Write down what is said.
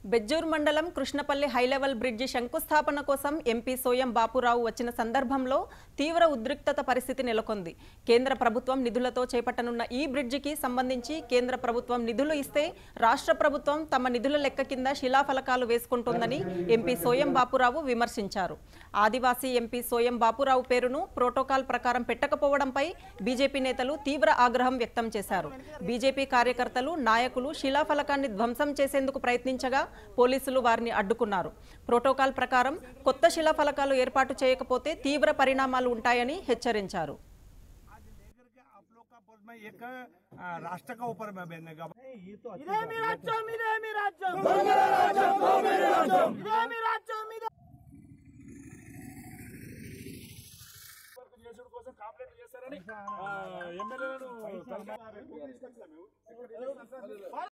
బెజ్జూర్ మండలం Krishnapalli high level bridge శంకుస్థాపన కోసం ఎంపీ సోయం బాపురావు వచ్చిన సందర్భంలో తీవ్ర ఉద్రిక్తత పరిస్థితి నెలకొంది కేంద్ర ప్రభుత్వం నిధులతో చేపట్టనున్న ఈ బ్రిడ్జికి సంబంధించి కేంద్ర ప్రభుత్వం నిధులు ఇస్తే రాష్ట్ర ప్రభుత్వం తమ నిధుల లెక్క కింద శిలాఫలకాలు వేసుకుంటోందని ఎంపీ సోయం బాపురావు విమర్శించారు ఆదివాసీ ఎంపీ సోయం బాపురావు పేరును ప్రోటోకాల్ ప్రకారం పెట్టకపోవడంపై బీజేపీ నేతలు తీవ్ర ఆగ్రహం వ్యక్తం చేశారు బీజేపీ కార్యకర్తలు నాయకులు శిలాఫలకాన్ని ధ్వంసం చేసేందుకు ప్రయత్నించగా పోలీసులు వారిని అడ్డుకున్నారు ప్రోటోకాల్ ప్రకారం కొత్త శిలాఫలకాలు ఏర్పాటు చేయకపోతే తీవ్ర పరిణామాలు ఉంటాయని హెచ్చరించారు लेकर के आप लोग का पद में एक आ, राष्ट्र का ऊपर में बैठने का ఇదే మీ రాజ్యం ఇదే మీ రాజ్యం ఇదే మీ రాజ్యం ఇదే చేసుడు కోసం కాంప్లైంట్ చేస్తారని ఎమ్మెల్యేలను